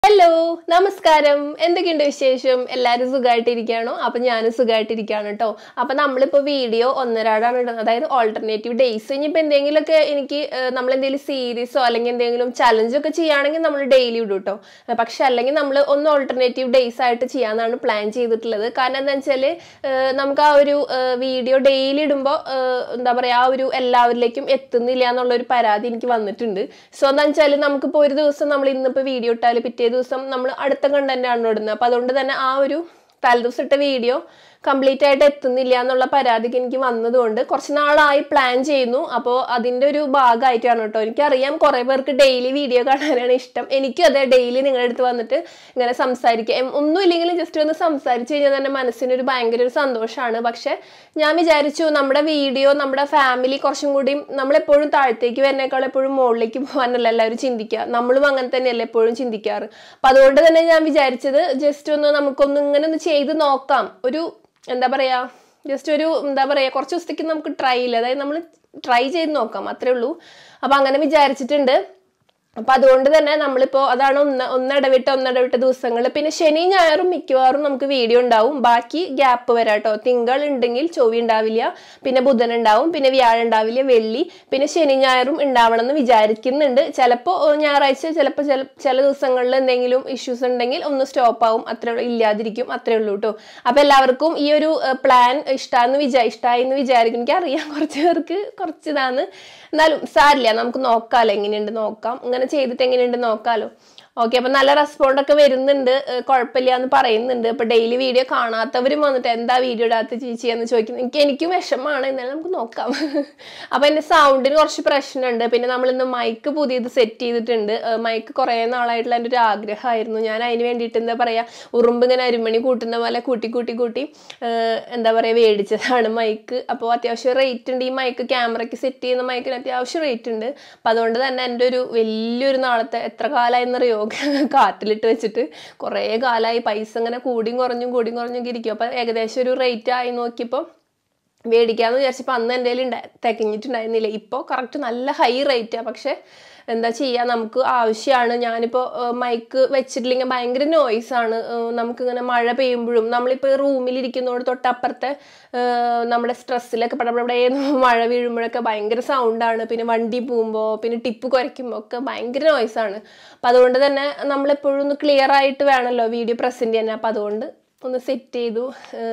hello നമസ്കാരം എന്തൊക്കെയുണ്ട് വിശേഷം എല്ലാവരും സുഖമായിട്ടിരിക്കുകയാണോ അപ്പൊ ഞാനും സുഖമായിട്ടിരിക്കുകയാണ് കേട്ടോ അപ്പൊ നമ്മളിപ്പോ വീഡിയോ ഒന്നരാടാണ് ഇടുന്നത് അതായത് ഓൾട്ടർനേറ്റീവ് ഡേയ്സ് ഇനിയിപ്പോൾ എന്തെങ്കിലുമൊക്കെ എനിക്ക് നമ്മൾ എന്തെങ്കിലും സീരീസോ അല്ലെങ്കിൽ എന്തെങ്കിലും ചലഞ്ച് ഒക്കെ ചെയ്യുകയാണെങ്കിൽ നമ്മൾ ഡെയിലി ഇടും കേട്ടോ പക്ഷെ അല്ലെങ്കിൽ നമ്മൾ ഒന്ന് ഓൾട്ടർനേറ്റീവ് ഡേയ്സ് ആയിട്ട് ചെയ്യാന്നാണ് പ്ലാൻ ചെയ്തിട്ടുള്ളത് കാരണം എന്താ വെച്ചാൽ നമുക്ക് ആ ഒരു വീഡിയോ ഡെയിലി ഇടുമ്പോൾ എന്താ പറയുക ആ ഒരു എല്ലാവരിലേക്കും എത്തുന്നില്ല എന്നുള്ള ഒരു പരാതി എനിക്ക് വന്നിട്ടുണ്ട് സോ എന്താ വെച്ചാൽ നമുക്കിപ്പോൾ ഒരു ദിവസം നമ്മൾ ഇന്നിപ്പോൾ വീഡിയോ ഇട്ടാൽ പിറ്റേ ദിവസം നമ്മൾ അടുത്ത കണ്ടന്റ് ആണ് ഇടുന്നത് അപ്പോൾ അതുകൊണ്ട് തന്നെ ആ ഒരു തലേദിവസം ഇട്ട വീഡിയോ കംപ്ലീറ്റ് ആയിട്ട് എത്തുന്നില്ല എന്നുള്ള പരാതിക്ക് എനിക്ക് വന്നതുകൊണ്ട് കുറച്ച് നാളായി പ്ലാൻ ചെയ്യുന്നു അപ്പോൾ അതിൻ്റെ ഒരു ഭാഗമായിട്ടാണ് കേട്ടോ എനിക്കറിയാം കുറേ പേർക്ക് ഡെയിലി വീഡിയോ കാണാനാണ് ഇഷ്ടം എനിക്കും അതെ ഡെയിലി നിങ്ങളുടെ അടുത്ത് വന്നിട്ട് ഇങ്ങനെ സംസാരിക്കുക എം- ഒന്നുമില്ലെങ്കിലും ജസ്റ്റ് ഒന്ന് സംസാരിച്ച് കഴിഞ്ഞാൽ തന്നെ മനസ്സിനൊരു ഭയങ്കര ഒരു സന്തോഷമാണ് പക്ഷെ ഞാൻ വിചാരിച്ചു നമ്മുടെ വീഡിയോ നമ്മുടെ ഫാമിലി കുറച്ചും കൂടി നമ്മളെപ്പോഴും താഴത്തേക്ക് വരുന്നേക്കാൾ എപ്പോഴും മുകളിലേക്ക് പോകാനല്ല എല്ലാവരും ചിന്തിക്കുക നമ്മളും അങ്ങനെ തന്നെയല്ലേ എപ്പോഴും ചിന്തിക്കാറ് അപ്പം അതുകൊണ്ട് തന്നെ ഞാൻ വിചാരിച്ചത് ജസ്റ്റ് ഒന്ന് നമുക്കൊന്ന് ഇങ്ങനെ ഒന്ന് ചെയ്ത് നോക്കാം ഒരു എന്താ പറയാ ജസ്റ്റ് ഒരു എന്താ പറയാ കുറച്ച് ദിവസത്തേക്ക് നമുക്ക് ട്രൈ ഇല്ല അതായത് നമ്മൾ ട്രൈ ചെയ്ത് നോക്കാം അത്രേ ഉള്ളൂ അപ്പൊ അങ്ങനെ വിചാരിച്ചിട്ടുണ്ട് അപ്പൊ അതുകൊണ്ട് തന്നെ നമ്മളിപ്പോ അതാണ് ഒന്ന് ഒന്നിടവിട്ട് ഒന്നിടവിട്ട ദിവസങ്ങൾ പിന്നെ ശനി ഞായറും മിക്കവാറും നമുക്ക് വീഡിയോ ഉണ്ടാവും ബാക്കി ഗ്യാപ്പ് വരാം കേട്ടോ തിങ്കൾ ഉണ്ടെങ്കിൽ ചൊവ്വ ഉണ്ടാവില്ല പിന്നെ ബുധൻ ഉണ്ടാവും പിന്നെ വ്യാഴം ഉണ്ടാവില്ല വെള്ളി പിന്നെ ശനി ഞായറും ഉണ്ടാവണം എന്ന് വിചാരിക്കുന്നുണ്ട് ചിലപ്പോൾ ഞായറാഴ്ച ചിലപ്പോൾ ചില ചില ദിവസങ്ങളിൽ എന്തെങ്കിലും ഇഷ്യൂസ് ഉണ്ടെങ്കിൽ ഒന്ന് സ്റ്റോപ്പ് ആവും അത്രേ ഉള്ളൂ ഇല്ലാതിരിക്കും അത്രേ ഉള്ളൂ കേട്ടോ അപ്പൊ എല്ലാവർക്കും ഈ ഒരു പ്ലാൻ ഇഷ്ടാന്ന് വിചാ ഇഷ്ടമായി എന്ന് വിചാരിക്കും എനിക്ക് അറിയാം കുറച്ച് പേർക്ക് കുറച്ച് ഇതാന്ന് എന്നാലും സാരില്ല നമുക്ക് നോക്കാമല്ലോ എങ്ങനെയുണ്ട് നോക്കാം ഇങ്ങനെ ചെയ്തിട്ട് എങ്ങനെയുണ്ട് നോക്കാമല്ലോ ഓക്കെ അപ്പൊ നല്ല റെസ്പോണ്ട് ഒക്കെ വരുന്നുണ്ട് ഏഹ് കുഴപ്പമില്ല എന്ന് പറയുന്നുണ്ട് അപ്പൊ ഡെയിലി വീഡിയോ കാണാത്തവരും വന്നിട്ട് എന്താ വീഡിയോ ഇടാത്ത ചേച്ചി എന്ന് ചോദിക്കുന്നു എനിക്ക് എനിക്കും വിഷമമാണ് എന്നാലും നമുക്ക് നോക്കാം അപ്പൊ എന്റെ സൗണ്ടിന് കുറച്ച് പ്രശ്നമുണ്ട് പിന്നെ നമ്മൾ ഇന്ന് മൈക്ക് പുതിയത് സെറ്റ് ചെയ്തിട്ടുണ്ട് മൈക്ക് കുറേ നാളായിട്ടുള്ള എൻ്റെ ഒരു ആഗ്രഹമായിരുന്നു ഞാൻ അതിന് വേണ്ടിയിട്ട് എന്താ പറയാ ഉറുമ്പ് ഇങ്ങനെ അരിമണി കൂട്ടുന്ന പോലെ കൂട്ടി കൂട്ടി കൂട്ടി ഏഹ് എന്താ പറയാ മേടിച്ചതാണ് മൈക്ക് അപ്പോൾ അത്യാവശ്യം റേറ്റ് ഉണ്ട് ഈ മൈക്ക് ക്യാമറയ്ക്ക് സെറ്റ് ചെയ്യുന്ന മൈക്കിന് അത്യാവശ്യം റേറ്റ് ഉണ്ട് അപ്പം അതുകൊണ്ട് തന്നെ എൻ്റെ ഒരു വലിയൊരു നാളത്തെ എത്ര കാലമായെന്നറിയോ കാറ്റിലിട്ട് വെച്ചിട്ട് കുറേ കാലമായി പൈസ ഇങ്ങനെ കൂടിയും കുറഞ്ഞും കൂടിയും കുറഞ്ഞും ഇരിക്കും അപ്പം ഏകദേശം ഒരു റേറ്റ് ആയി നോക്കിയപ്പോൾ മേടിക്കാന്ന് വിചാരിച്ചപ്പോൾ അന്ന് എൻ്റെ കയ്യിൽ ഉണ്ടാ തികഞ്ഞിട്ടുണ്ടായിരുന്നില്ല ഇപ്പോൾ കറക്റ്റ് നല്ല ഹൈ റേറ്റാണ് പക്ഷെ എന്താ ചെയ്യുക നമുക്ക് ആവശ്യമാണ് ഞാനിപ്പോൾ മൈക്ക് വെച്ചിട്ടില്ലെങ്കിൽ ഭയങ്കര നോയ്സാണ് നമുക്കിങ്ങനെ മഴ പെയ്യുമ്പോഴും നമ്മളിപ്പോൾ റൂമിലിരിക്കുന്നതോട് തൊട്ടപ്പുറത്തെ ഏഹ് നമ്മുടെ സ്ട്രെസ്സിലൊക്കെ പടപടേ മഴ വീഴുമ്പോഴൊക്കെ ഭയങ്കര സൗണ്ടാണ് പിന്നെ വണ്ടി പോകുമ്പോൾ പിന്നെ ടിപ്പ് കുരയ്ക്കുമ്പോൾ ഒക്കെ ഭയങ്കര നോയ്സാണ് അപ്പം അതുകൊണ്ട് തന്നെ നമ്മളെപ്പോഴും ഒന്ന് ക്ലിയർ ആയിട്ട് വേണമല്ലോ വീഡിയോ പ്രസൻറ്റ് ചെയ്യാൻ അപ്പം അതുകൊണ്ട് ഒന്ന് സെറ്റ് ചെയ്തു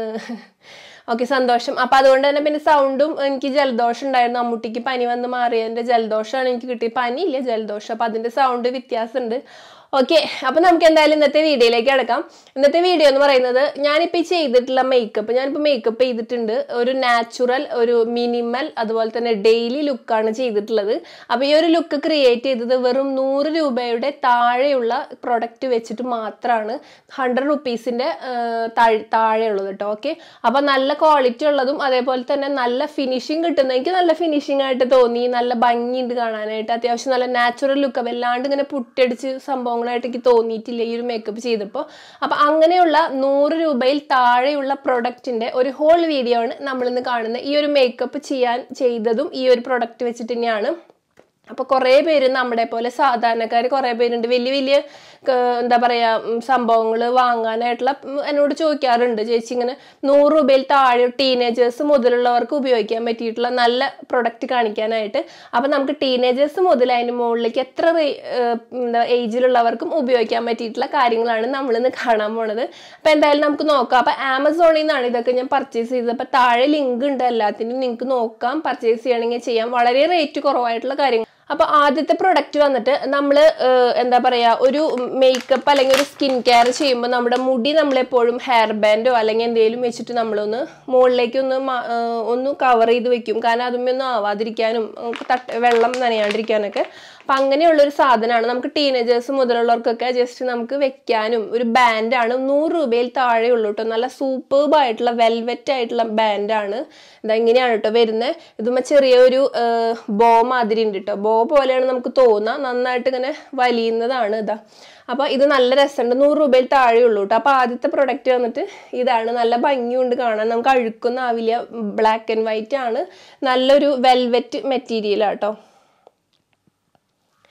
ഓക്കെ സന്തോഷം അപ്പം അതുകൊണ്ട് തന്നെ പിന്നെ സൗണ്ടും എനിക്ക് ജലദോഷം ഉണ്ടായിരുന്നു അമ്മൂട്ടിക്ക് പനി വന്ന് മാറിയതിൻ്റെ ജലദോഷമാണ് എനിക്ക് കിട്ടിയത് പനിയില്ല ജലദോഷം അപ്പം അതിൻ്റെ സൗണ്ട് വ്യത്യാസമുണ്ട് ഓക്കെ അപ്പം നമുക്ക് എന്തായാലും ഇന്നത്തെ വീഡിയോയിലേക്ക് കിടക്കാം ഇന്നത്തെ വീഡിയോ എന്ന് പറയുന്നത് ഞാനിപ്പോൾ ഈ ചെയ്തിട്ടുള്ള മേക്കപ്പ് ഞാനിപ്പോൾ മേക്കപ്പ് ചെയ്തിട്ടുണ്ട് ഒരു നാച്ചുറൽ ഒരു മിനിമൽ അതുപോലെ തന്നെ ഡെയിലി ലുക്കാണ് ചെയ്തിട്ടുള്ളത് അപ്പോൾ ഈ ഒരു ലുക്ക് ക്രിയേറ്റ് ചെയ്തത് വെറും നൂറ് രൂപയുടെ താഴെയുള്ള പ്രൊഡക്റ്റ് വെച്ചിട്ട് മാത്രമാണ് ഹൺഡ്രഡ് റുപ്പീസിൻ്റെ താഴെയുള്ളത് കേട്ടോ ഓക്കെ അപ്പോൾ നല്ല ക്വാളിറ്റി ഉള്ളതും അതേപോലെ തന്നെ നല്ല ഫിനിഷിങ് കിട്ടുന്ന എനിക്ക് നല്ല ഫിനിഷിംഗ് ആയിട്ട് തോന്നി നല്ല ഭംഗിയുണ്ട് കാണാനായിട്ട് അത്യാവശ്യം നല്ല നാച്ചുറൽ ലുക്ക് വല്ലാണ്ട് ഇങ്ങനെ പുട്ടടിച്ച് സംഭവങ്ങളായിട്ട് എനിക്ക് തോന്നിയിട്ടില്ല ഈ ഒരു മേക്കപ്പ് ചെയ്തപ്പോൾ അപ്പോൾ അങ്ങനെയുള്ള നൂറ് രൂപയിൽ താഴെയുള്ള പ്രൊഡക്റ്റിൻ്റെ ഒരു ഹോൾ വീഡിയോ ആണ് നമ്മളിന്ന് കാണുന്നത് ഈ ഒരു മേക്കപ്പ് ചെയ്യാൻ ചെയ്തതും ഈ ഒരു പ്രൊഡക്റ്റ് വെച്ചിട്ട് തന്നെയാണ് അപ്പോൾ കുറേ പേര് നമ്മുടെ പോലെ സാധാരണക്കാർ കുറേ പേരുണ്ട് വലിയ വലിയ ക- എന്താ പറയുക സംഭവങ്ങൾ വാങ്ങാനായിട്ടുള്ള ഉം, എന്നോട് ചോദിക്കാറുണ്ട് ചേച്ചി ഇങ്ങനെ നൂറ് രൂപയിൽ താഴെ ടീനേജേഴ്സ് മുതലുള്ളവർക്ക് ഉപയോഗിക്കാൻ പറ്റിയിട്ടുള്ള നല്ല പ്രൊഡക്റ്റ് കാണിക്കാനായിട്ട് അപ്പം നമുക്ക് ടീനേജേഴ്സ് മുതൽ അതിന് മുകളിലേക്ക് എത്ര റേ- ഏഹ്, എന്താ ഏജിലുള്ളവർക്കും ഉപയോഗിക്കാൻ പറ്റിയിട്ടുള്ള കാര്യങ്ങളാണ് നമ്മളിന്ന് കാണാൻ പോണത് അപ്പം എന്തായാലും നമുക്ക് നോക്കാം അപ്പം ആമസോണിൽ നിന്നാണ് ഇതൊക്കെ ഞാൻ പർച്ചേസ് ചെയ്തത് അപ്പം താഴെ ലിങ്ക് ഉണ്ട് എല്ലാത്തിനും നിങ്ങൾക്ക് നോക്കാം പർച്ചേസ് ചെയ്യണമെങ്കിൽ ചെയ്യാം വളരെ റേറ്റ് കുറവായിട്ടുള്ള കാര്യങ്ങൾ അപ്പൊ ആദ്യത്തെ പ്രൊഡക്റ്റ് വന്നിട്ട് നമ്മൾ എന്താ പറയാ ഒരു മേക്കപ്പ് അല്ലെങ്കിൽ ഒരു സ്കിൻ കെയർ ചെയ്യുമ്പോൾ നമ്മുടെ മുടി നമ്മളെപ്പോഴും ഹെയർ ബാൻഡോ അല്ലെങ്കിൽ എന്തെങ്കിലും വെച്ചിട്ട് നമ്മളൊന്ന് മുകളിലേക്ക് ഒന്ന് മ- ഏഹ് ഒന്ന് കവർ ചെയ്ത് വെക്കും കാരണം അതുമ്മേ ഒന്നും ആവാതിരിക്കാനും നമുക്ക് തട്ട് വെള്ളം നനയാണ്ടിരിക്കാനൊക്കെ അപ്പം അങ്ങനെയുള്ളൊരു സാധനമാണ് നമുക്ക് ടീനേജേഴ്സ് മുതലുള്ളവർക്കൊക്കെ ജസ്റ്റ് നമുക്ക് വെക്കാനും ഒരു ബാൻഡാണ് നൂറ് രൂപയിൽ താഴെ ഉള്ളൂ കേട്ടോ നല്ല സൂപ്പർബ് ആയിട്ടുള്ള വെൽവെറ്റ് ആയിട്ടുള്ള ബാൻഡാണ് ഇതാ ഇങ്ങനെയാണ് കേട്ടോ വരുന്നത് ഇതുമ്മ ചെറിയൊരു ബോ മാതിരി ഉണ്ട് കേട്ടോ ബോ പോലെയാണ് നമുക്ക് തോന്നുക നന്നായിട്ട് ഇങ്ങനെ വലിയുന്നതാണ് ഇതാ അപ്പോൾ ഇത് നല്ല രസമുണ്ട് നൂറ് രൂപയിൽ താഴെ ഉള്ളൂ കേട്ടോ അപ്പോൾ ആദ്യത്തെ പ്രൊഡക്റ്റ് വന്നിട്ട് ഇതാണ് നല്ല ഭംഗിയുണ്ട് കാണാൻ നമുക്ക് അഴുക്കൊന്നും ആവില്ല ബ്ലാക്ക് ആൻഡ് വൈറ്റ് ആണ് നല്ലൊരു വെൽവെറ്റ് മെറ്റീരിയലാണ് കേട്ടോ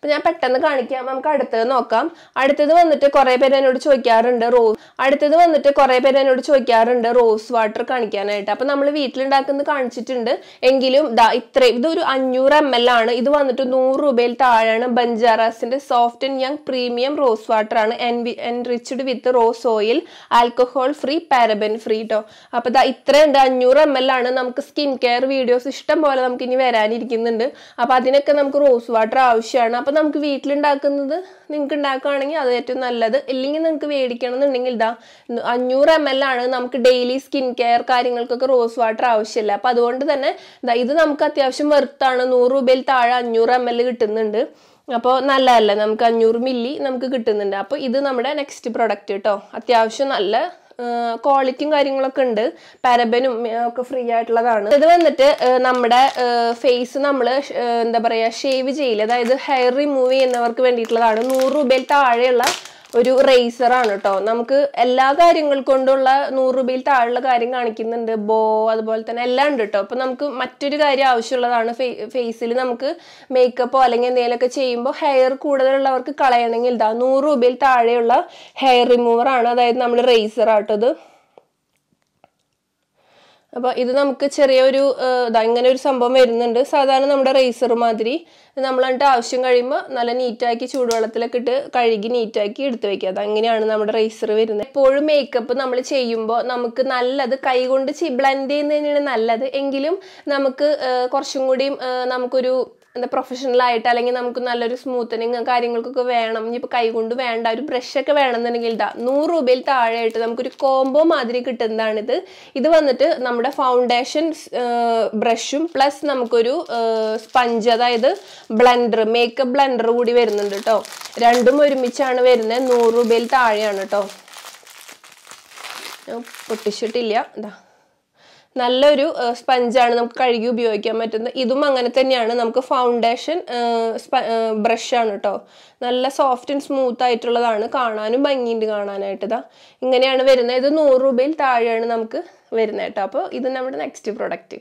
അപ്പൊ ഞാൻ പെട്ടെന്ന് കാണിക്കാം നമുക്ക് അടുത്തത് നോക്കാം അടുത്തത് വന്നിട്ട് കുറെ പേര് എന്നോട് ചോദിക്കാറുണ്ട് റോസ് അടുത്തത് വന്നിട്ട് കുറെ പേര് എന്നോട് ചോദിക്കാറുണ്ട് റോസ് വാട്ടർ കാണിക്കാനായിട്ട് അപ്പൊ നമ്മൾ വീട്ടിലുണ്ടാക്കുന്നത് കാണിച്ചിട്ടുണ്ട് എങ്കിലും ദാ ഇത്രയും ഇതൊരു അഞ്ഞൂറ് എം എൽ ആണ് ഇത് വന്നിട്ട് നൂറ് രൂപയിൽ താഴെയാണ് ബഞ്ചാറാസിന്റെ soft and young premium rose water ആണ് enriched with rose oil alcohol free paraben free കേട്ടോ അപ്പൊ ദാ ഇത്രയുണ്ട് അഞ്ഞൂറ് എം എൽ ആണ് നമുക്ക് സ്കിൻ കെയർ വീഡിയോസ് ഇഷ്ടം പോലെ നമുക്ക് ഇനി വരാനിരിക്കുന്നുണ്ട് അപ്പൊ അതിനൊക്കെ നമുക്ക് റോസ് വാട്ടർ ആവശ്യമാണ് അപ്പൊ നമുക്ക് വീട്ടിലുണ്ടാക്കുന്നത് നിങ്ങൾക്ക് ഉണ്ടാക്കുകയാണെങ്കിൽ അത് ഏറ്റവും നല്ലത് ഇല്ലെങ്കിൽ നിങ്ങൾക്ക് മേടിക്കണം എന്നുണ്ടെങ്കിൽ ഇതാ അഞ്ഞൂറ് എം എൽ ആണ് നമുക്ക് ഡെയിലി സ്കിൻ കെയർ കാര്യങ്ങൾക്കൊക്കെ റോസ് വാട്ടർ ആവശ്യമില്ല അപ്പൊ അതുകൊണ്ട് തന്നെ ദാ ഇത് നമുക്ക് അത്യാവശ്യം വെറുത്താണ് നൂറ് രൂപയിൽ താഴെ അഞ്ഞൂറ് എം എൽ കിട്ടുന്നുണ്ട് അപ്പോൾ നല്ലതല്ല നമുക്ക് അഞ്ഞൂറ് മില്ലി നമുക്ക് കിട്ടുന്നുണ്ട് അപ്പോൾ ഇത് നമ്മുടെ നെക്സ്റ്റ് പ്രൊഡക്റ്റ് കേട്ടോ അത്യാവശ്യം നല്ല ക്വാളിറ്റിയും കാര്യങ്ങളൊക്കെ ഉണ്ട് പാരബനും ഒക്കെ ഫ്രീ ആയിട്ടുള്ളതാണ് ഇത് വന്നിട്ട് ഏഹ്, നമ്മുടെ ഫേസ് നമ്മൾ എന്താ പറയുക ഷേവ് ചെയ്യില്ല അതായത് ഹെയർ റിമൂവ് ചെയ്യുന്നവർക്ക് വേണ്ടിയിട്ടുള്ളതാണ് നൂറ് രൂപയിൽ താഴെയുള്ള ഒരു റേസർ ആണ് കേട്ടോ നമുക്ക് എല്ലാ കാര്യങ്ങൾ കൊണ്ടുള്ള നൂറ് രൂപയിൽ താഴെയുള്ള കാര്യം കാണിക്കുന്നുണ്ട് ബോ അതുപോലെ തന്നെ എല്ലാം ഉണ്ട് കേട്ടോ അപ്പൊ നമുക്ക് മറ്റൊരു കാര്യം ആവശ്യമുള്ളതാണ് ഫേസിൽ നമുക്ക് മേക്കപ്പോ അല്ലെങ്കിൽ എന്തെങ്കിലുമൊക്കെ ചെയ്യുമ്പോൾ ഹെയർ കൂടുതലുള്ളവർക്ക് കളയണമെങ്കിൽ ഇതാ നൂറ് രൂപയിൽ താഴെയുള്ള ഹെയർ റിമൂവർ ആണ് അതായത് നമ്മൾ റേസർ ആട്ടോ ഇത് അപ്പോൾ ഇത് നമുക്ക് ചെറിയൊരു ഏഹ്, ഇതാ ഇങ്ങനെ ഒരു സംഭവം വരുന്നുണ്ട് സാധാരണ നമ്മുടെ റേസർ മാതിരി നമ്മൾ എന്നിട്ട് ആവശ്യം കഴിയുമ്പോൾ നല്ല നീറ്റാക്കി ചൂടുവെള്ളത്തിലൊക്കെ ഇട്ട് കഴുകി നീറ്റാക്കി എടുത്തു വെക്കുക അത് അങ്ങനെയാണ് നമ്മുടെ റേസർ വരുന്നത് എപ്പോഴും മേക്കപ്പ് നമ്മൾ ചെയ്യുമ്പോൾ നമുക്ക് നല്ലത് കൈകൊണ്ട് ബ്ലെൻഡ് ചെയ്യുന്നതിനാണ് നല്ലത് എങ്കിലും നമുക്ക് ഏഹ്, കുറച്ചും കൂടിയും ഏഹ്, നമുക്കൊരു എന്താ പ്രൊഫഷണൽ ആയിട്ട് അല്ലെങ്കിൽ നമുക്ക് നല്ലൊരു സ്മൂത്തനിങ് കാര്യങ്ങൾക്കൊക്കെ വേണം ഇനിയിപ്പോൾ കൈകൊണ്ട് വേണ്ട ഒരു ബ്രഷ് ഒക്കെ വേണമെന്നുണ്ടെങ്കിൽ ഇതാ നൂറ് രൂപയിൽ താഴെയായിട്ട് നമുക്കൊരു കോംബോ മാതിരി കിട്ടുന്നതാണിത് ഇത് വന്നിട്ട് നമ്മുടെ ഫൗണ്ടേഷൻ ബ്രഷും പ്ലസ് നമുക്കൊരു സ്പഞ്ച് അതായത് ബ്ലെൻഡർ മേക്കപ്പ് ബ്ലെൻഡർ കൂടി വരുന്നുണ്ട് കേട്ടോ രണ്ടും ഒരുമിച്ചാണ് വരുന്നത് നൂറ് രൂപയിൽ താഴെയാണ് കേട്ടോ ഞാൻ പൊട്ടിച്ചിട്ടില്ല ഇതാ നല്ലൊരു സ്പഞ്ചാണ് നമുക്ക് കഴുകി ഉപയോഗിക്കാൻ പറ്റുന്നത് ഇതും അങ്ങനെ തന്നെയാണ് നമുക്ക് ഫൗണ്ടേഷൻ ബ്രഷാണ് കേട്ടോ നല്ല സോഫ്റ്റ് ആൻഡ് സ്മൂത്ത് ആയിട്ടുള്ളതാണ് കാണാനും ഭംഗിയുണ്ട് കാണാനായിട്ട് ഇതാ ഇങ്ങനെയാണ് വരുന്നത് ഇത് നൂറ് രൂപയിൽ താഴെയാണ് നമുക്ക് വരുന്നത് കേട്ടോ അപ്പോൾ ഇത് നമ്മുടെ നെക്സ്റ്റ് പ്രൊഡക്റ്റ്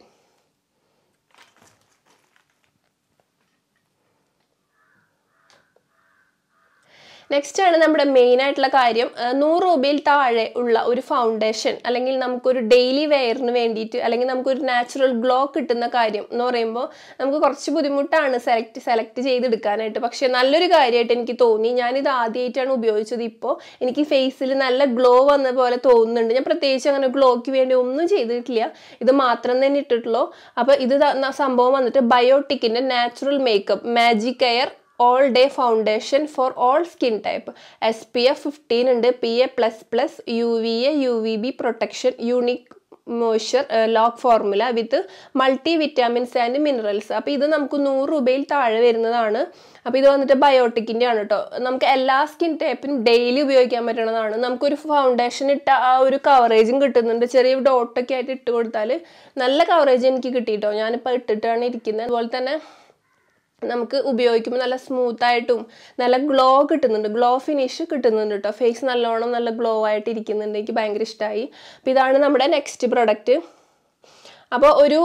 നെക്സ്റ്റ് ആണ് നമ്മുടെ മെയിൻ ആയിട്ടുള്ള കാര്യം ആ, നൂറ് രൂപയിൽ താഴെ ഉള്ള ഒരു ഫൗണ്ടേഷൻ അല്ലെങ്കിൽ നമുക്കൊരു ഡെയിലി വെയറിന് വേണ്ടിയിട്ട് അല്ലെങ്കിൽ നമുക്കൊരു നാച്ചുറൽ ഗ്ലോ കിട്ടുന്ന കാര്യം എന്ന് പറയുമ്പോൾ നമുക്ക് കുറച്ച് ബുദ്ധിമുട്ടാണ് സെലക്ട് സെലക്ട് ചെയ്തെടുക്കാനായിട്ട് പക്ഷേ നല്ലൊരു കാര്യമായിട്ട് എനിക്ക് തോന്നി ഞാനിത് ആദ്യമായിട്ടാണ് ഉപയോഗിച്ചത് ഇപ്പോൾ എനിക്ക് ഫേസിൽ നല്ല ഗ്ലോ വന്ന പോലെ തോന്നുന്നുണ്ട് ഞാൻ പ്രത്യേകിച്ച് അങ്ങനെ ഗ്ലോയ്ക്ക് വേണ്ടി ഒന്നും ചെയ്തിട്ടില്ല ഇത് മാത്രം തന്നെ ഇട്ടിട്ടുള്ളൂ അപ്പോൾ ഇത് ത- സംഭവം വന്നിട്ട് ബയോട്ടിക്കിൻ്റെ natural makeup magic air all day foundation for all skin type S P F fifteen ഉണ്ട് P A plus plus U V A U V B protection unique moisture lock formula with multi vitamins and minerals അപ്പോൾ ഇത് നമുക്ക് നൂറ് രൂപയിൽ താഴെ വരുന്നതാണ് അപ്പോൾ ഇത് വന്നിട്ട് ബയോട്ടിക്കിൻ്റെ ആണ് കേട്ടോ നമുക്ക് എല്ലാ സ്കിൻ ടൈപ്പിനും ഡെയിലി ഉപയോഗിക്കാൻ പറ്റുന്നതാണ് നമുക്കൊരു ഫൗണ്ടേഷൻ ഇട്ട ആ ഒരു കവറേജും കിട്ടുന്നുണ്ട് ചെറിയ ഡോട്ടൊക്കെ ആയിട്ട് ഇട്ട് കൊടുത്താൽ നല്ല കവറേജ് എനിക്ക് കിട്ടിയിട്ടോ ഞാനിപ്പോൾ ഇട്ടിട്ടാണ് ഇരിക്കുന്നത് അതുപോലെ തന്നെ നമുക്ക് ഉപയോഗിക്കുമ്പോൾ നല്ല സ്മൂത്ത് ആയിട്ടും നല്ല ഗ്ലോ കിട്ടുന്നുണ്ട് ഗ്ലോ ഫിനിഷ് കിട്ടുന്നുണ്ട് കേട്ടോ ഫേസ് നല്ലോണം നല്ല ഗ്ലോ ആയിട്ട് ഇരിക്കുന്നുണ്ട് എനിക്ക് ഭയങ്കര ഇഷ്ടമായി അപ്പോൾ ഇതാണ് നമ്മുടെ നെക്സ്റ്റ് പ്രൊഡക്റ്റ് അപ്പോൾ ഒരു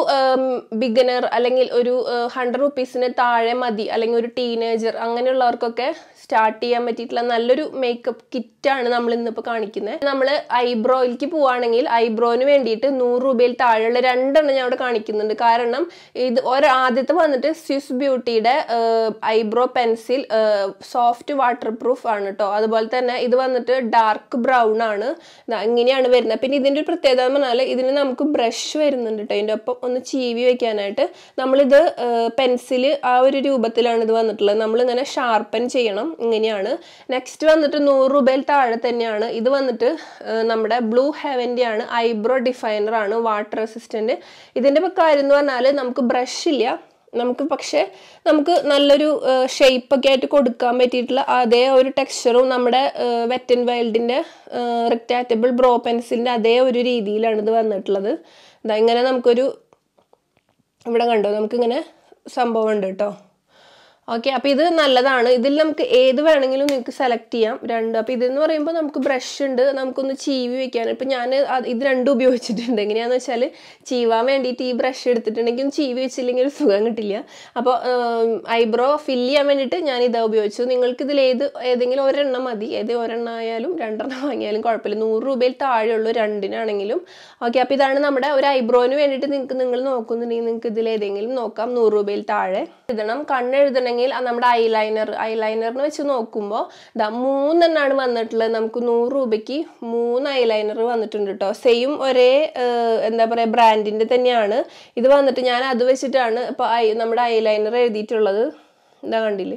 ബിഗിനർ അല്ലെങ്കിൽ ഒരു ഹൺഡ്രഡ് റുപ്പീസിന് താഴെ മതി അല്ലെങ്കിൽ ഒരു ടീനേജർ അങ്ങനെയുള്ളവർക്കൊക്കെ സ്റ്റാർട്ട് ചെയ്യാൻ പറ്റിയിട്ടുള്ള നല്ലൊരു മേക്കപ്പ് കിറ്റാണ് നമ്മൾ ഇന്നിപ്പോൾ കാണിക്കുന്നത് നമ്മൾ ഐബ്രോയിലേക്ക് പോവുകയാണെങ്കിൽ ഐബ്രോന് വേണ്ടിയിട്ട് നൂറ് രൂപയിൽ താഴെയുള്ള രണ്ടെണ്ണം ഞാൻ അവിടെ കാണിക്കുന്നുണ്ട് കാരണം ഇത് ഒരു ആദ്യത്തെ വന്നിട്ട് സ്വിസ് ബ്യൂട്ടിയുടെ eyebrow pencil soft waterproof ആണ് കേട്ടോ അതുപോലെ തന്നെ ഇത് വന്നിട്ട് ഡാർക്ക് ബ്രൗൺ ആണ് ദാ ഇങ്ങനെയാണ് വരുന്നത് പിന്നെ ഇതിൻ്റെ ഒരു പ്രത്യേകത എന്ന് പറഞ്ഞാൽ ഇതിന് നമുക്ക് ബ്രഷ് വരുന്നുണ്ട് കേട്ടോ ഇതിൻ്റെ ഒപ്പം ഒന്ന് ചീവി വെക്കാനായിട്ട് നമ്മളിത് പെൻസിൽ ആ ഒരു രൂപത്തിലാണ് ഇത് വന്നിട്ടുള്ളത് നമ്മളിങ്ങനെ ഷാർപ്പൻ ചെയ്യണം ഇങ്ങനെയാണ് നെക്സ്റ്റ് വന്നിട്ട് നൂറ് രൂപയിൽ താഴെ തന്നെയാണ് ഇത് വന്നിട്ട് ആ, നമ്മുടെ ബ്ലൂ ഹെവൻ്റെ ആണ് ഐബ്രോ ഡിഫൈനർ ആണ് വാട്ടർ റെസിസ്റ്റൻറ്റ് ഇതിൻ്റെ ഇപ്പം കാര്യം എന്ന് പറഞ്ഞാൽ നമുക്ക് ബ്രഷ് ഇല്ല നമുക്ക് പക്ഷേ നമുക്ക് നല്ലൊരു ഷേപ്പ് ഒക്കെ ആയിട്ട് കൊടുക്കാൻ പറ്റിയിട്ടുള്ള അതേ ഒരു ടെക്സ്ചറും നമ്മുടെ വെറ്റ് ആൻഡ് വൈൽഡിൻ്റെ റിക്ടാറ്റബിൾ ബ്രോ പെൻസിലിൻ്റെ അതേ ഒരു രീതിയിലാണ് ഇത് വന്നിട്ടുള്ളത് ഇതാ ഇങ്ങനെ നമുക്കൊരു ഇവിടെ കണ്ടോ നമുക്കിങ്ങനെ സംഭവം ഉണ്ട് കേട്ടോ ഓക്കെ അപ്പോൾ ഇത് നല്ലതാണ് ഇതിൽ നമുക്ക് ഏത് വേണമെങ്കിലും നിങ്ങൾക്ക് സെലക്ട് ചെയ്യാം രണ്ട് അപ്പോൾ ഇതെന്ന് പറയുമ്പോൾ നമുക്ക് ബ്രഷ് ഉണ്ട് നമുക്കൊന്ന് ചീവി വെക്കാൻ ഇപ്പം ഞാൻ അത് ഇത് രണ്ടും ഉപയോഗിച്ചിട്ടുണ്ട് എങ്ങനെയാണെന്ന് വെച്ചാൽ ചീവാൻ വേണ്ടിയിട്ട് ഈ ബ്രഷ് എടുത്തിട്ടുണ്ടെങ്കിൽ ഒന്ന് ചീവി വെച്ചില്ലെങ്കിൽ ഒരു സുഖം കിട്ടില്ല അപ്പോൾ ഐബ്രോ ഫില്ല് ചെയ്യാൻ വേണ്ടിയിട്ട് ഞാൻ ഇതാ ഉപയോഗിച്ചു നിങ്ങൾക്ക് ഇതിൽ ഏത് ഏതെങ്കിലും ഒരെണ്ണം മതി ഏത് ഒരെണ്ണം ആയാലും രണ്ടെണ്ണം വാങ്ങിയാലും കുഴപ്പമില്ല നൂറ് രൂപയിൽ താഴെയുള്ളൂ രണ്ടിനാണെങ്കിലും ഓക്കെ അപ്പോൾ ഇതാണ് നമ്മുടെ ഒരു ഐബ്രോന് വേണ്ടിയിട്ട് നിങ്ങൾക്ക് നിങ്ങൾ നോക്കുന്നുണ്ടെങ്കിൽ നിങ്ങൾക്ക് ഇതിൽ ഏതെങ്കിലും നോക്കാം നൂറ് രൂപയിൽ താഴെ എഴുതണം കണ്ണെഴുതണമെങ്കിൽ അത് നമ്മുടെ ഐലൈനർ ഐലൈനറിന് വെച്ച് നോക്കുമ്പോൾ ഇതാ മൂന്നെണ്ണാണ് വന്നിട്ടുള്ളത് നമുക്ക് നൂറ് രൂപയ്ക്ക് മൂന്ന് ഐലൈനർ വന്നിട്ടുണ്ട് കേട്ടോ സെയിം ഒരേ ഏഹ്, എന്താ പറയുക ബ്രാൻഡിൻ്റെ തന്നെയാണ് ഇത് വന്നിട്ട് ഞാൻ അത് വെച്ചിട്ടാണ് ഇപ്പോൾ ഐ നമ്മുടെ ഐലൈനർ എഴുതിയിട്ടുള്ളത് എന്താ കണ്ടില്ലേ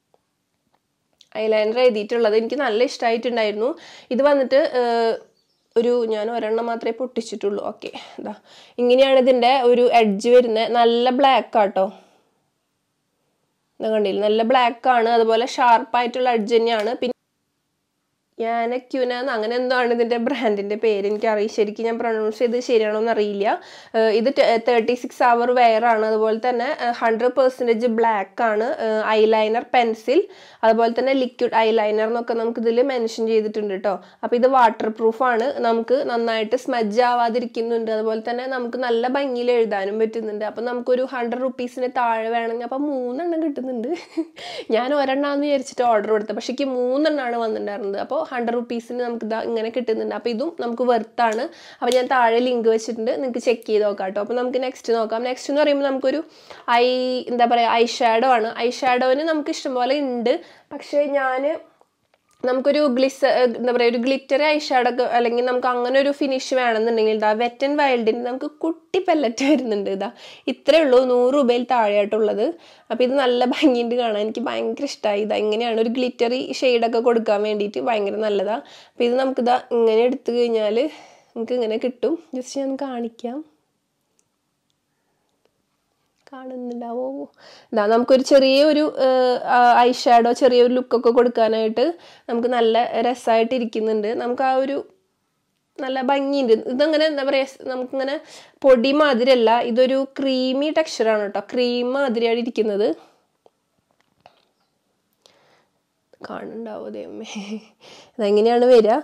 ഐലൈനർ എഴുതിയിട്ടുള്ളത് എനിക്ക് നല്ല ഇഷ്ടമായിട്ടുണ്ടായിരുന്നു ഇത് വന്നിട്ട് ഏഹ്, ഒരു ഞാൻ ഒരെണ്ണം മാത്രമേ പൊട്ടിച്ചിട്ടുള്ളൂ ഓക്കെ ഇതാ ഇങ്ങനെയാണ് ഇതിൻ്റെ ഒരു എഡ്ജ് വരുന്നത് നല്ല ബ്ലാക്ക് ആട്ടോ ഇത് കണ്ടില്ല നല്ല ബ്ലാക്ക് ആണ് അതുപോലെ ഷാർപ്പായിട്ടുള്ള എഡ്ജ് തന്നെയാണ് പിന്നെ യാനക്യുന അങ്ങനെ എന്തോ ആണ് ഇതിൻ്റെ ബ്രാൻഡിൻ്റെ പേര് എനിക്കറിയില്ല ശരിക്കും ഞാൻ പ്രൊണൗൺസ് ചെയ്ത് ശരിയാണോ എന്ന് അറിയില്ല ഏഹ് ഇത് തേർട്ടി സിക്സ് അവർ വെയർ ആണ് അതുപോലെ തന്നെ ഹൺഡ്രഡ് പെർസെൻറ്റേജ് ബ്ലാക്ക് ആണ് ഐലൈനർ പെൻസിൽ അതുപോലെ തന്നെ ലിക്വിഡ് ഐലൈനർ എന്നൊക്കെ നമുക്ക് ഇതിൽ മെൻഷൻ ചെയ്തിട്ടുണ്ട് കേട്ടോ അപ്പോൾ ഇത് വാട്ടർ പ്രൂഫ് ആണ് നമുക്ക് നന്നായിട്ട് സ്മജ് ആവാതിരിക്കുന്നുണ്ട് അതുപോലെ തന്നെ നമുക്ക് നല്ല ഭംഗിയിൽ എഴുതാനും പറ്റുന്നുണ്ട് അപ്പം നമുക്കൊരു ഹൺഡ്രഡ് റുപ്പീസിന് താഴെ വേണമെങ്കിൽ അപ്പം മൂന്നെണ്ണം കിട്ടുന്നുണ്ട് ഞാൻ ഒരെണ്ണാന്ന് വിചാരിച്ചിട്ട് ഓർഡർ കൊടുത്തത് പക്ഷേ എനിക്ക് മൂന്നെണ്ണമാണ് വന്നിട്ടുണ്ടായിരുന്നത് അപ്പോൾ ഹൺഡ്രഡ് റുപ്പീസിന് നമുക്ക് ഇതാ ഇങ്ങനെ കിട്ടുന്നുണ്ട് അപ്പോൾ ഇതും നമുക്ക് വെർത്താണ് അപ്പോൾ ഞാൻ താഴെ ലിങ്ക് വെച്ചിട്ടുണ്ട് നിങ്ങൾക്ക് ചെക്ക് ചെയ്ത് നോക്കാം കേട്ടോ അപ്പോൾ നമുക്ക് നെക്സ്റ്റ് നോക്കാം നെക്സ്റ്റ് എന്ന് പറയുമ്പോൾ നമുക്കൊരു ഐ എന്താ പറയുക ഐ ഷാഡോ ആണ് ഐ ഷാഡോന് നമുക്ക് ഇഷ്ടംപോലെ ഉണ്ട് പക്ഷേ ഞാൻ നമുക്കൊരു ഗ്ലിസ് എന്താ പറയുക ഒരു ഗ്ലിറ്റർ ഐ ഷാഡൊക്കെ അല്ലെങ്കിൽ നമുക്ക് അങ്ങനെ ഒരു ഫിനിഷ് വേണമെന്നുണ്ടെങ്കിൽ ഇതാ വെറ്റ് ആൻഡ് വൈൽഡിന് നമുക്ക് കുട്ടി പെല്ലറ്റ് വരുന്നുണ്ട് ഇതാ ഇത്രേ ഉള്ളൂ നൂറ് രൂപയിൽ താഴെയായിട്ടുള്ളത് അപ്പോൾ ഇത് നല്ല ഭംഗിയുണ്ട് കാണാൻ എനിക്ക് ഭയങ്കര ഇഷ്ടമായി ഇതാ ഇങ്ങനെയാണ് ഒരു ഗ്ലിറ്ററി ഷെയ്ഡൊക്കെ കൊടുക്കാൻ വേണ്ടിയിട്ട് ഭയങ്കര നല്ലതാണ് അപ്പോൾ ഇത് നമുക്കിതാ ഇങ്ങനെ എടുത്തു കഴിഞ്ഞാൽ നമുക്ക് ഇങ്ങനെ കിട്ടും ജസ്റ്റ് ഞാൻ കാണിക്കാം കാണുന്നുണ്ടാവോ ഇതാ നമുക്കൊരു ചെറിയൊരു ഐ ഷാഡോ ചെറിയൊരു ലുക്കൊക്കെ കൊടുക്കാനായിട്ട് നമുക്ക് നല്ല രസമായിട്ട് ഇരിക്കുന്നുണ്ട് നമുക്ക് ആ ഒരു നല്ല ഭംഗിയുണ്ട് ഇതങ്ങനെ എന്താ പറയുക നമുക്കിങ്ങനെ പൊടി മാതിരിയല്ല ഇതൊരു ക്രീമി ടെക്സ്ചറാണ് കേട്ടോ ക്രീം മാതിരിയാണ് ഇരിക്കുന്നത് കാണുന്നുണ്ടാവോ ദൈവമേ അതെങ്ങനെയാണ് വരിക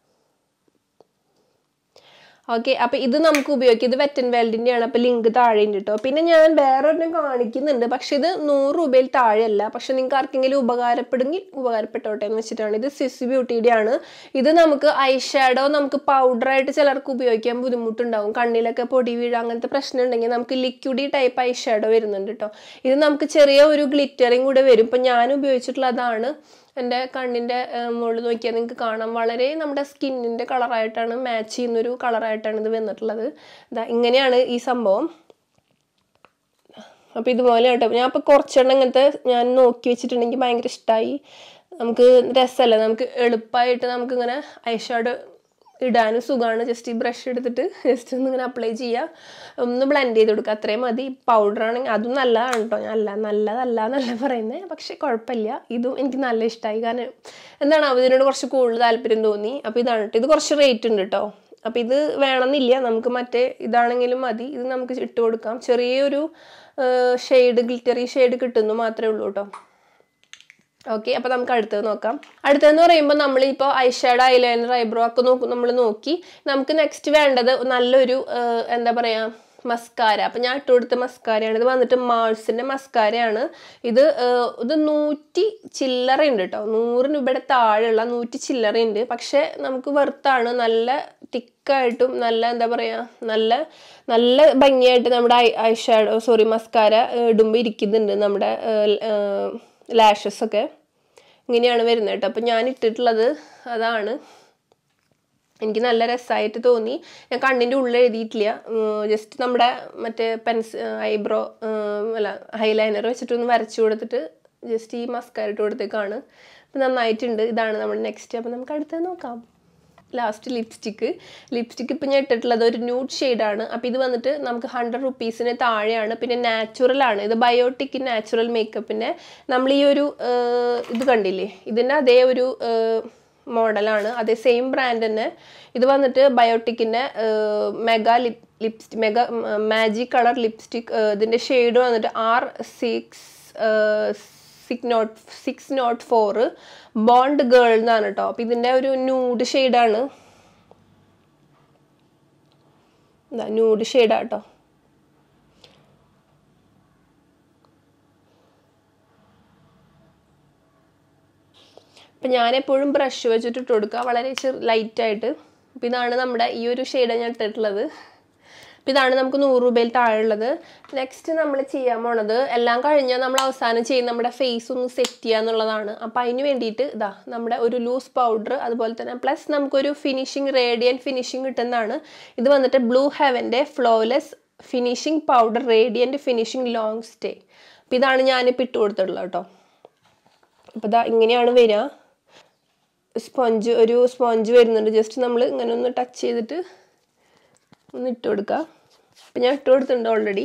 ഓക്കെ അപ്പോൾ ഇത് നമുക്ക് ഉപയോഗിക്കാം ഇത് വെറ്റൻ വേൾഡിൻ്റെ ആണ് അപ്പോൾ ലിങ്ക് താഴെ ഉണ്ട് കേട്ടോ പിന്നെ ഞാൻ വേറെ ഒരെണ്ണം കാണിക്കുന്നുണ്ട് പക്ഷെ ഇത് നൂറ് രൂപയിൽ താഴെയല്ല പക്ഷെ നിങ്ങൾക്ക് ആർക്കെങ്കിലും ഉപകാരപ്പെടുമെങ്കിൽ ഉപകാരപ്പെട്ടോട്ടെ എന്ന് വെച്ചിട്ടാണ് ഇത് സിസ് ബ്യൂട്ടിയുടെ ആണ് ഇത് നമുക്ക് ഐ ഷാഡോ നമുക്ക് പൗഡറായിട്ട് ചിലർക്ക് ഉപയോഗിക്കാൻ ബുദ്ധിമുട്ടുണ്ടാവും കണ്ണിലൊക്കെ പൊടി വീഴ അങ്ങനത്തെ പ്രശ്നം ഉണ്ടെങ്കിൽ നമുക്ക് ലിക്വിഡി ടൈപ്പ് ഐ ഷാഡോ വരുന്നുണ്ട് കേട്ടോ ഇത് നമുക്ക് ചെറിയ ഒരു ഗ്ലിറ്ററിങ് കൂടെ വരും ഇപ്പം ഞാൻ ഉപയോഗിച്ചിട്ടുള്ള അതാണ് എൻ്റെ കണ്ണിൻ്റെ മുകളിൽ നോക്കിയാൽ നിങ്ങൾക്ക് കാണാം വളരെ നമ്മുടെ സ്കിന്നിൻ്റെ കളറായിട്ടാണ് മാച്ച് ചെയ്യുന്നൊരു കളറായിട്ടാണ് ഇത് വന്നിട്ടുള്ളത് ഇതാ ഇങ്ങനെയാണ് ഈ സംഭവം അപ്പോൾ ഇതുപോലെ കേട്ടോ ഞാൻ അപ്പോൾ കുറച്ചെണ്ണം ഇങ്ങനത്തെ ഞാൻ നോക്കി വെച്ചിട്ടുണ്ടെങ്കിൽ ഭയങ്കര ഇഷ്ടമായി നമുക്ക് രസമല്ലേ നമുക്ക് എളുപ്പമായിട്ട് നമുക്കിങ്ങനെ ഐഷാഡ് ഇടാനും സുഖമാണ് ജസ്റ്റ് ഈ ബ്രഷ് എടുത്തിട്ട് ജസ്റ്റ് ഒന്ന് ഇങ്ങനെ അപ്ലൈ ചെയ്യുക ഒന്ന് ബ്ലെൻഡ് ചെയ്ത് കൊടുക്കുക അത്രയും മതി പൗഡർ ആണെങ്കിൽ അതും നല്ലതാണ് കേട്ടോ ഞാൻ അല്ല നല്ലതല്ല എന്നല്ല പറയുന്നത് പക്ഷെ കുഴപ്പമില്ല ഇതും എനിക്ക് നല്ല ഇഷ്ടമായി കാരണം എന്താണ് ഇതിനോട് കുറച്ച് കൂടുതൽ താല്പര്യം തോന്നി അപ്പോൾ ഇതാണ് കേട്ടോ ഇത് കുറച്ച് റേറ്റ് ഉണ്ട് കേട്ടോ അപ്പോൾ ഇത് വേണമെന്നില്ല നമുക്ക് മറ്റേ ഇതാണെങ്കിലും മതി ഇത് നമുക്ക് ഇട്ട് കൊടുക്കാം ചെറിയൊരു ഷെയ്ഡ് ഗ്ലിറ്ററി ഷെയ്ഡ് കിട്ടുന്നു മാത്രമേ ഉള്ളൂ കേട്ടോ ഓക്കെ അപ്പോൾ നമുക്ക് അടുത്തത് നോക്കാം അടുത്തതെന്ന് പറയുമ്പോൾ നമ്മളിപ്പോൾ ഐഷാഡ് ഐലൈനർ ഐബ്രോ ഒക്കെ നോക്കും നമ്മൾ നോക്കി നമുക്ക് നെക്സ്റ്റ് വേണ്ടത് നല്ലൊരു ഏഹ്, എന്താ പറയുക മസ്കാര അപ്പം ഞാൻ ഇട്ട് കൊടുത്ത മസ്കാരയാണ് ഇത് വന്നിട്ട് മാൾസിൻ്റെ മസ്കാരയാണ് ഇത് ഏഹ്, ഇത് നൂറ്റി ചില്ലറ ഉണ്ട് കേട്ടോ നൂറ് രൂപയുടെ താഴെയുള്ള നൂറ്റി ചില്ലറ ഉണ്ട് പക്ഷേ നമുക്ക് വെർത്താണ് നല്ല തിക്കായിട്ടും നല്ല എന്താ പറയുക നല്ല നല്ല ഭംഗിയായിട്ട് നമ്മുടെ eye eye shadow sorry mascara ഇടുമ്പോൾ ഇരിക്കുന്നുണ്ട് നമ്മുടെ ലാഷസ് ഒക്കെ ഇങ്ങനെയാണ് വരുന്നത് കേട്ടോ അപ്പം ഞാൻ ഇട്ടിട്ടുള്ളത് അതാണ് എനിക്ക് നല്ല രസമായിട്ട് തോന്നി ഞാൻ കണ്ണിൻ്റെ ഉള്ളിൽ എഴുതിയിട്ടില്ല ജസ്റ്റ് നമ്മുടെ മറ്റേ പെൻസ് ഐബ്രോ അല്ല ഹൈലൈനർ വെച്ചിട്ടൊന്ന് വരച്ചു കൊടുത്തിട്ട് ജസ്റ്റ് ഈ മസ്കാര ഇട്ട് കൊടുത്തേക്കാണ് അപ്പം നന്നായിട്ടുണ്ട് ഇതാണ് നമ്മുടെ നെക്സ്റ്റ് അപ്പം നമുക്ക് അടുത്തത് നോക്കാം ലാസ്റ്റ് ലിപ്സ്റ്റിക്ക് ലിപ്സ്റ്റിക്ക് ഇപ്പം ഞാൻ ഇട്ടിട്ടുള്ളത് ഒരു ന്യൂഡ് ഷെയ്ഡാണ് അപ്പോൾ ഇത് വന്നിട്ട് നമുക്ക് ഹൺഡ്രഡ് റുപ്പീസിന് താഴെയാണ് പിന്നെ നാച്ചുറൽ ആണ് ഇത് ബയോട്ടിക് നാച്ചുറൽ മേക്കപ്പിൻ്റെ നമ്മൾ ഈ ഒരു ഏഹ്, ഇത് കണ്ടില്ലേ ഇതിൻ്റെ അതേ ഒരു മോഡലാണ് അതേ സെയിം ബ്രാൻഡ് തന്നെ ഇത് വന്നിട്ട് ബയോട്ടിക്കിൻ്റെ mega lip lipstick mega magic colour lipstick ഇതിൻ്റെ ഷെയ്ഡ് വന്നിട്ട് R six six not six not four Bond girl എന്നാണ് കേട്ടോ അപ്പം ഇതിൻ്റെ ഒരു ന്യൂഡ് ഷെയ്ഡാണ് ന്യൂഡ് ഷെയ്ഡാണ് കേട്ടോ അപ്പം ഞാനെപ്പോഴും ബ്രഷ് വെച്ചിട്ട് ഇട്ട് കൊടുക്കുക വളരെ ചെറു ലൈറ്റായിട്ട് അപ്പം ഇതാണ് നമ്മുടെ ഈ ഒരു ഷെയ്ഡാണ് ഞാൻ ഇട്ടിട്ടുള്ളത് അപ്പം ഇതാണ് നമുക്ക് നൂറ് രൂപയിൽ താഴെയുള്ളത് നെക്സ്റ്റ് നമ്മൾ ചെയ്യാൻ പോണത് എല്ലാം കഴിഞ്ഞാൽ നമ്മൾ അവസാനം ചെയ്യുന്ന നമ്മുടെ ഫേസ് ഒന്ന് സെറ്റ് ചെയ്യുക എന്നുള്ളതാണ് അപ്പം അതിന് വേണ്ടിയിട്ട് ഇതാ നമ്മുടെ ഒരു ലൂസ് പൗഡർ അതുപോലെ തന്നെ പ്ലസ് നമുക്കൊരു ഫിനിഷിങ് റേഡിയൻ ഫിനിഷിങ് കിട്ടുന്നതാണ് ഇത് വന്നിട്ട് ബ്ലൂ ഹെവൻ്റെ flawless finishing powder radiant finishing long stay അപ്പം ഇതാണ് ഞാനിപ്പോൾ ഇട്ട് കൊടുത്തിട്ടുള്ളത് കേട്ടോ അപ്പോൾ ഇതാ ഇങ്ങനെയാണ് വരിക സ്പോഞ്ച് ഒരു സ്പോഞ്ച് വരുന്നുണ്ട് ജസ്റ്റ് നമ്മൾ ഇങ്ങനെ ഒന്ന് ടച്ച് ചെയ്തിട്ട് ഒന്ന് ഇട്ട് കൊടുക്കുക അപ്പം ഞാൻ ഇട്ട് കൊടുത്തിട്ടുണ്ട് ഓൾറെഡി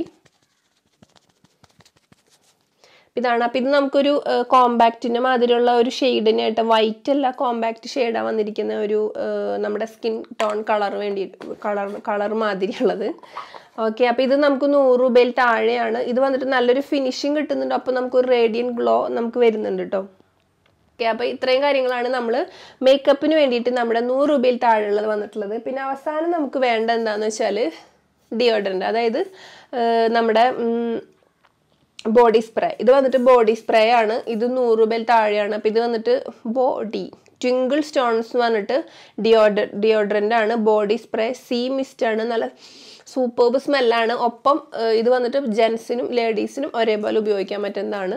ഇതാണ് അപ്പം ഇത് നമുക്കൊരു കോമ്പാക്റ്റിൻ്റെ മാതിരിയുള്ള ഒരു ഷെയ്ഡിനായിട്ട് വൈറ്റ് അല്ല കോമ്പാക്റ്റ് ഷെയ്ഡാണ് വന്നിരിക്കുന്ന ഒരു നമ്മുടെ സ്കിൻ ടോൺ കളർ വേണ്ടി കളർ കളർ മാതിരിയുള്ളത് ഓക്കെ അപ്പോൾ ഇത് നമുക്ക് നൂറ് രൂപയിൽ താഴെയാണ് ഇത് വന്നിട്ട് നല്ലൊരു ഫിനിഷിങ് കിട്ടുന്നുണ്ട് അപ്പോൾ നമുക്കൊരു റേഡിയൻ ഗ്ലോ നമുക്ക് വരുന്നുണ്ട് കേട്ടോ ഓക്കെ അപ്പോൾ ഇത്രയും കാര്യങ്ങളാണ് നമ്മൾ മേക്കപ്പിന് വേണ്ടിയിട്ട് നമ്മുടെ നൂറ് രൂപയിൽ താഴെയുള്ളത് വന്നിട്ടുള്ളത് പിന്നെ അവസാനം നമുക്ക് വേണ്ട എന്താണെന്ന് വെച്ചാൽ ഡിയോഡറൻ്റ് അതായത് നമ്മുടെ ബോഡി സ്പ്രേ ഇത് വന്നിട്ട് ബോഡി സ്പ്രേ ആണ് ഇത് നൂറ് രൂപയിൽ താഴെയാണ് അപ്പോൾ ഇത് വന്നിട്ട് ബോഡി ട്വിങ്കിൾ സ്റ്റോൺസ് എന്ന് പറഞ്ഞിട്ട് ഡിയോഡർ ഡിയോഡറൻ്റ് ആണ് ബോഡി സ്പ്രേ സീ മിസ്റ്റ് ആണ് നല്ല സൂപ്പർബ് സ്മെല്ലാണ് ഒപ്പം ഇത് വന്നിട്ട് ജെൻസിനും ലേഡീസിനും ഒരേപോലെ ഉപയോഗിക്കാൻ പറ്റുന്നതാണ്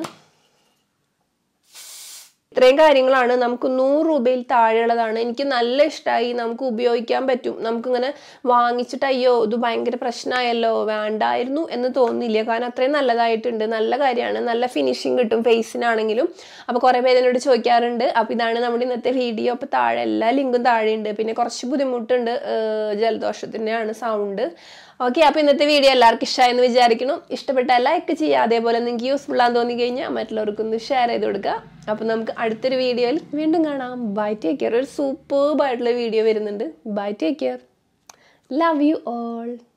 ഇത്രയും കാര്യങ്ങളാണ് നമുക്ക് നൂറ് രൂപയിൽ താഴെയുള്ളതാണ് എനിക്ക് നല്ല ഇഷ്ടമായി നമുക്ക് ഉപയോഗിക്കാൻ പറ്റും നമുക്കിങ്ങനെ വാങ്ങിച്ചിട്ട് അയ്യോ ഇത് ഭയങ്കര പ്രശ്നമായല്ലോ വേണ്ടായിരുന്നു എന്ന് തോന്നില്ല കാരണം അത്രയും നല്ലതായിട്ടുണ്ട് നല്ല കാര്യമാണ് നല്ല ഫിനിഷിങ് കിട്ടും ഫേസിനാണെങ്കിലും അപ്പോൾ കുറേ പേര് എന്നോട് ചോദിക്കാറുണ്ട് അപ്പോൾ ഇതാണ് നമ്മുടെ ഇന്നത്തെ വീഡിയോ അപ്പോൾ താഴെ എല്ലാ ലിങ്കും താഴെയുണ്ട് പിന്നെ കുറച്ച് ബുദ്ധിമുട്ടുണ്ട് ജലദോഷത്തിൻ്റെയാണ് സൗണ്ട് ഓക്കെ അപ്പോൾ ഇന്നത്തെ വീഡിയോ എല്ലാവർക്കും ഇഷ്ടമായെന്ന് വിചാരിക്കണം ഇഷ്ടപ്പെട്ടാൽ ലൈക്ക് ചെയ്യുക അതേപോലെ നിങ്ങൾക്ക് യൂസ്ഫുൾ ആണെന്ന് തോന്നി കഴിഞ്ഞാൽ മറ്റുള്ളവർക്കൊന്ന് ഷെയർ ചെയ്ത് കൊടുക്കുക അപ്പോൾ നമുക്ക് അടുത്തൊരു വീഡിയോയിൽ വീണ്ടും കാണാം ബൈ ടേക്ക് കെയർ ഒരു സൂപ്പർബായിട്ടുള്ള വീഡിയോ വരുന്നുണ്ട് bye take care love you all